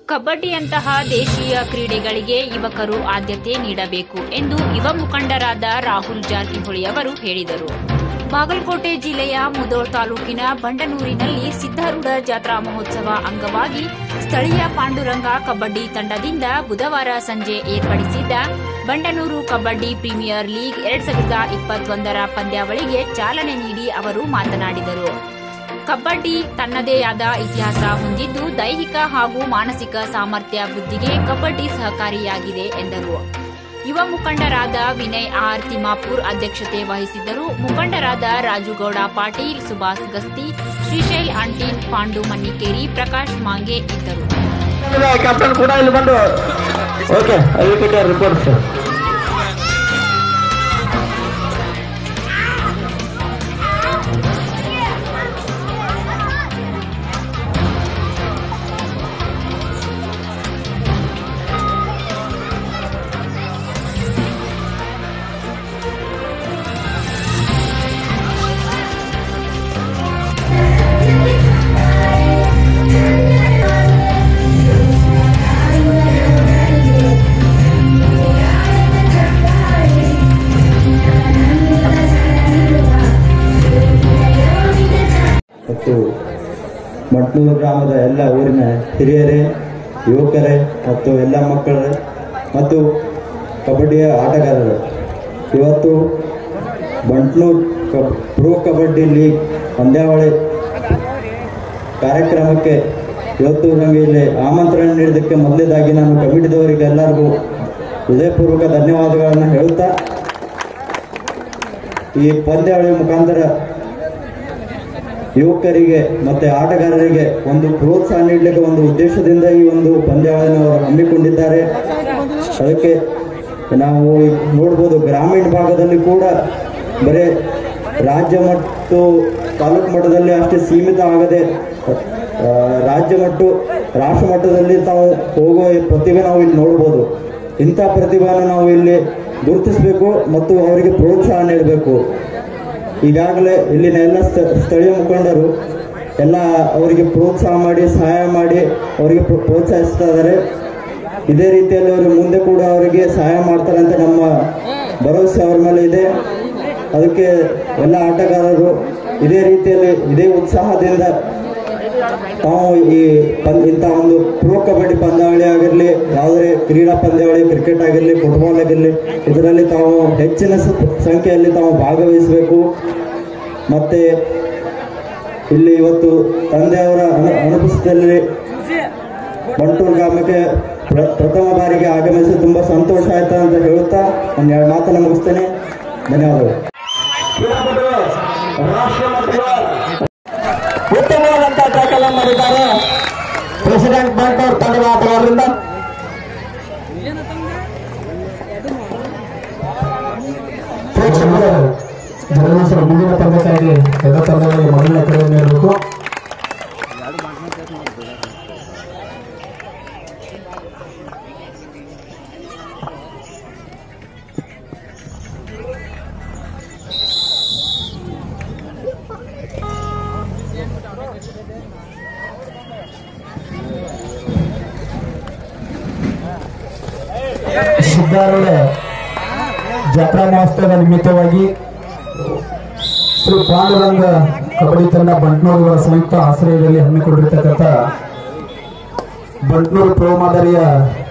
ಕಬಡ್ಡಿಯಂತಹ ದೇಶೀಯ ಕ್ರೀಡೆಗಳಿಗೆ ಯುವಕರು ಆದ್ಯತೆ ನೀಡಬೇಕು ಎಂದು ಯುವ ಮುಖಂಡರಾದ ರಾಹುಲ್ ಜಾರಕಿಹೊಳಿ ಅವರು ಹೇಳಿದರು ಬಾಗಲಕೋಟೆ ಜಿಲ್ಲೆಯ ಮುದೋಳ್ ತಾಲೂಕಿನ ಬಂಡನೂರಿನಲ್ಲಿ ಸಿದ್ದಾರೂಢ ಜಾತ್ರಾ ಮಹೋತ್ಸವ ಅಂಗವಾಗಿ ಸ್ಥಳೀಯ ಪಾಂಡುರಂಗ ಕಬಡ್ಡಿ ತಂಡದಿಂದ ಬುಧವಾರ ಸಂಜೆ ಏರ್ಪಡಿಸಿದ್ದ ಬಂಡನೂರು ಕಬಡ್ಡಿ ಪ್ರೀಮಿಯರ್ ಲೀಗ್ ಎರಡ್ ಸಾವಿರದ ಇಪ್ಪತ್ತೊಂದರ ಪಂದ್ಯಾವಳಿಗೆ ಚಾಲನೆ ನೀಡಿ ಅವರು ಮಾತನಾಡಿದರು ಕಬಡ್ಡಿ ತನ್ನದೇ ಆದ ಇತಿಹಾಸ ಹೊಂದಿದ್ದು ದೈಹಿಕ ಹಾಗೂ ಮಾನಸಿಕ ಸಾಮರ್ಥ್ಯ ವೃದ್ಧಿಗೆ ಕಬಡ್ಡಿ ಸಹಕಾರಿಯಾಗಿದೆ ಎಂದರು ಯುವ ಮುಖಂಡರಾದ ವಿನಯ್ ಆರ್ ತಿಮ್ಮಾಪುರ್ ಅಧ್ಯಕ್ಷತೆ ವಹಿಸಿದ್ದರು ಮುಖಂಡರಾದ ರಾಜುಗೌಡ ಪಾಟೀಲ್ ಸುಭಾಷ್ ಗಸ್ತಿ ಶ್ರೀಶೈಲ್ ಅಂಟೀನ್ ಪಾಂಡು ಮನ್ನಿಕೇರಿ ಪ್ರಕಾಶ್ ಮಾಂಗೆ ಇದ್ದರು ಕ್ಯಾಪ್ಟನ್ ಕೂಡ ಇಲ್ಲಿ ಬಂದು ಓಕೆ ವಿಕೆಟ್ ರಿಪೋರ್ಟ್ ಸರ್ ಮತ್ತು ಮಟ್ನೂರು ಗ್ರಾಮದ ಎಲ್ಲ ಊರಿನ ಹಿರಿಯರೇ ಯುವಕರೇ ಮತ್ತು ಎಲ್ಲ ಮಕ್ಕಳೇ ಮತ್ತು ಕಬಡ್ಡಿಯ ಆಟಗಾರರು ಇವತ್ತು ಬಂಟ್ನೂರು ಕಬ್ ಪ್ರೋ ಕಬಡ್ಡಿ ಲೀಗ್ ಪಂದ್ಯಾವಳಿ ಕಾರ್ಯಕ್ರಮಕ್ಕೆ ಇವತ್ತು ನಮಗೆ ಇಲ್ಲಿ ಆಮಂತ್ರಣ ನೀಡಿದ್ದಕ್ಕೆ ಮೊದಲೇದಾಗಿ ನಾನು ಕಮಿಟಿದವರಿಗೆ ಎಲ್ಲರಿಗೂ ಹೃದಯಪೂರ್ವಕ ಧನ್ಯವಾದಗಳನ್ನು ಹೇಳುತ್ತಾ ಈ ಪಂದ್ಯಾವಳಿ ಮುಖಾಂತರ ಯುವಕರಿಗೆ ಮತ್ತೆ ಆಟಗಾರರಿಗೆ ಒಂದು ಪ್ರೋತ್ಸಾಹ ನೀಡಲಿಕ್ಕೆ ಒಂದು ಉದ್ದೇಶದಿಂದ ಈ ಒಂದು ಪಂದ್ಯಾವಳಿಯನ್ನು ಅವರು ಹಮ್ಮಿಕೊಂಡಿದ್ದಾರೆ ಅದಕ್ಕೆ ನಾವು ನೋಡ್ಬೋದು ಗ್ರಾಮೀಣ ಭಾಗದಲ್ಲಿ ಕೂಡ ಬರೀ ರಾಜ್ಯ ಮತ್ತು ತಾಲೂಕು ಮಟ್ಟದಲ್ಲಿ ಅಷ್ಟೇ ಸೀಮಿತ ಆಗದೆ ಆ, ರಾಜ್ಯ ಮತ್ತು ರಾಷ್ಟ್ರ ಮಟ್ಟದಲ್ಲಿ ತಾವು ಹೋಗುವ ಈ ಪ್ರತಿಭೆ ನಾವು ಇಲ್ಲಿ ನೋಡ್ಬೋದು ಇಂಥ ಪ್ರತಿಭೆಯನ್ನು ನಾವು ಇಲ್ಲಿ ಗುರುತಿಸಬೇಕು ಮತ್ತು ಅವರಿಗೆ ಪ್ರೋತ್ಸಾಹ ನೀಡಬೇಕು ಈಗಾಗಲೇ ಇಲ್ಲಿನ ಎಲ್ಲ ಸ್ಥ- ಸ್ಥಳೀಯ ಮುಖಂಡರು ಎಲ್ಲ ಅವರಿಗೆ ಪ್ರೋತ್ಸಾಹ ಮಾಡಿ ಸಹಾಯ ಮಾಡಿ ಅವರಿಗೆ ಪ್ರೋ- ಪ್ರೋತ್ಸಾಹಿಸ್ತಾ ಇದ್ದಾರೆ ಇದೇ ರೀತಿಯಲ್ಲಿ ಅವರು ಮುಂದೆ ಕೂಡ ಅವರಿಗೆ ಸಹಾಯ ಮಾಡ್ತಾರೆ ಅಂತ ನಮ್ಮ ಭರವಸೆ ಅವ್ರ ಮೇಲೆ ಇದೆ ಅದಕ್ಕೆ ಎಲ್ಲ ಆಟಗಾರರು ಇದೇ ರೀತಿಯಲ್ಲಿ ಇದೇ ಉತ್ಸಾಹದಿಂದ ತಾವು ಈ ಪಂದ್ ಇಂಥ ಒಂದು ಪ್ರೋ ಕಬಡ್ಡಿ ಪಂದ್ಯಾವಳಿ ಆಗಿರಲಿ ಯಾವುದೇ ಕ್ರೀಡಾ ಪಂದ್ಯಾವಳಿ ಕ್ರಿಕೆಟ್ ಆಗಿರಲಿ ಫುಟ್ಬಾಲ್ ಆಗಿರಲಿ ಇದರಲ್ಲಿ ತಾವು ಹೆಚ್ಚಿನ ಸ- ಸಂಖ್ಯೆಯಲ್ಲಿ ತಾವು ಭಾಗವಹಿಸಬೇಕು ಮತ್ತೆ ಇಲ್ಲಿ ಇವತ್ತು ತಂದೆಯವರ ಅನು ಅನುಪಸ್ಥಿತಿಯಲ್ಲಿ ಬಂಟೂರು ಗ್ರಾಮಕ್ಕೆ ಪ್ರ- ಪ್ರಥಮ ಬಾರಿಗೆ ಆಗಮಿಸಿ ತುಂಬಾ ಸಂತೋಷ ಆಯ್ತು ಅಂತ ಹೇಳುತ್ತಾ ಒಂದು ಎರಡು ಮಾತನ್ನು ಮುಗಿಸ್ತೇನೆ ಧನ್ಯವಾದಗಳು ಉತ್ತಮವಾದಂತಹ ದಾಖಲೆ ಮಾಡಿದ್ದಾರೆ ಪ್ರೆಸಿಡೆಂಟ್ ಬ್ಯಾಂಕ್ ಅವ್ರ ತಂಡದ ಆಟಗಾರರಿಂದ ಪ್ರೇಕ್ಷಕರು ಜರ್ನಲಿಸ್ಟರು ಮುಂದಿನ ಪಂದ್ಯಕ್ಕಾಗಿ ಎಲ್ಲ ತಂಡಗಳಿಗೆ ಮೊದಲನೇ ಕರೆ ನೀಡಬೇಕು ಸಿದ್ದಾರೂಢ ಜಾತ್ರಾ ಮಹೋತ್ಸವದ ನಿಮಿತ್ತವಾಗಿ ಶ್ರೀ ಪಾಂಡುರಂಗ ಕಬಡ್ಡಿ ತಂಡ ಬಂಟ್ನೂರುಗಳ ಸಂಯುಕ್ತ ಆಶ್ರಯದಲ್ಲಿ ಹಮ್ಮಿಕೊಂಡಿರ್ತಕ್ಕಂಥ ಬಂಟ್ನೂರು ಪ್ರೋ ಮಾದರಿಯ